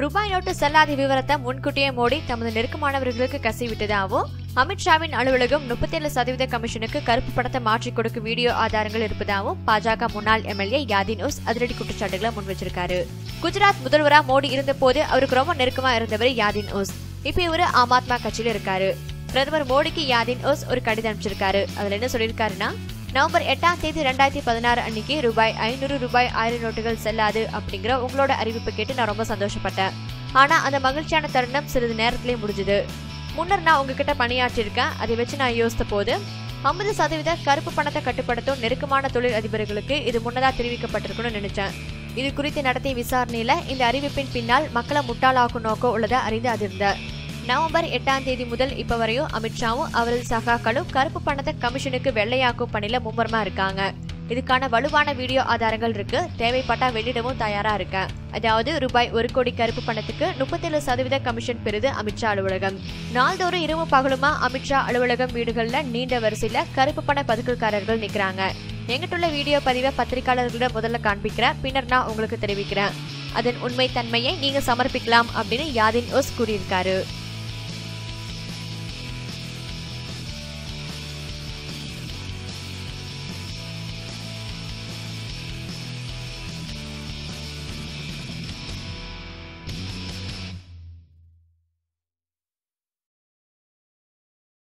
ரூபாய் நோட்டு செல்லாத விவரத்தை முன்கூட்டியே மோடி தமது நெருக்கமானவர்களுக்கு கசிவிட்டதாகவும் அமித்ஷாவின் அலுவலகம் முப்பத்தேழு சதவீத கமிஷனுக்கு கருப்பு பணத்தை மாற்றிக் கொடுக்கும் வீடியோ ஆதாரங்கள் இருப்பதாகவும் பாஜக முன்னாள் எம்எல்ஏ யாதின் உஸ் அதிரடி குற்றச்சாட்டுகளை முன் வச்சிருக்காரு குஜராத் முதல்வரா மோடி இருந்தபோது அவருக்கு ரொம்ப நெருக்கமா இருந்தவர் யாதின் உஸ் இப்ப இவரு ஆம் ஆத்மா கட்சியில இருக்காரு பிரதமர் மோடிக்கு யாதின் உஸ் ஒரு கடிதம் அனுப்பிச்சிருக்காரு அதுல என்ன சொல்லியிருக்காருன்னா நவம்பர் எட்டாம் தேதி ரெண்டாயிரத்தி பதினாறு அன்னைக்கு ரூபாய் ஐநூறு ரூபாய் ஆயிரம் நோட்டுகள் செல்லாது அப்படிங்கிற உங்களோட அறிவிப்பு கேட்டு நான் ரொம்ப சந்தோஷப்பட்டேன் ஆனா அந்த மகிழ்ச்சியான தருணம் சிறிது நேரத்திலே முடிஞ்சுது முன்னர் நான் உங்ககிட்ட பணியாற்றியிருக்கேன் அதை வச்சு நான் யோசித்த போது ஐம்பது சதவீத கருப்பு பணத்தை கட்டுப்படுத்தும் நெருக்கமான தொழில் அதிபர்களுக்கு இது முன்னதா தெரிவிக்கப்பட்டிருக்கும்னு நினைச்சேன் இது குறித்து நடத்திய விசாரணையில இந்த அறிவிப்பின் பின்னால் மக்களை முட்டாளாக்கும் நோக்கம் உள்ளதை அறிந்து அதிர்ந்த நவம்பர் எட்டாம் தேதி முதல் இப்ப வரையும் அமித்ஷாவும் அவரது சகாக்களும் கருப்பு பணத்தை கமிஷனுக்கு வெள்ளையாக்கும் பணியில மும்முரமா இருக்காங்க இதுக்கான வலுவான வீடியோ ஆதாரங்கள் இருக்கு தேவைப்பட்டா வெளியிடவும் தயாரா இருக்கேன் அதாவது ரூபாய் ஒரு கோடி கருப்பு பணத்துக்கு முப்பத்தேழு சதவீத கமிஷன் பெறுது அமித்ஷா அலுவலகம் நாள்தோறும் இரவு பகலுமா அமித்ஷா அலுவலகம் வீடுகள்ல நீண்ட வரிசையில கருப்பு பண பதுக்கல்காரர்கள் நிக்கிறாங்க எங்கிட்டுள்ள வீடியோ பதிவை பத்திரிகையாளர்களிடம் முதல்ல காண்பிக்கிறேன் பின்னர் நான் உங்களுக்கு தெரிவிக்கிறேன் அதன் உண்மை தன்மையை நீங்க சமர்ப்பிக்கலாம் அப்படின்னு யாதின் ஓஸ் கூறியிருக்காரு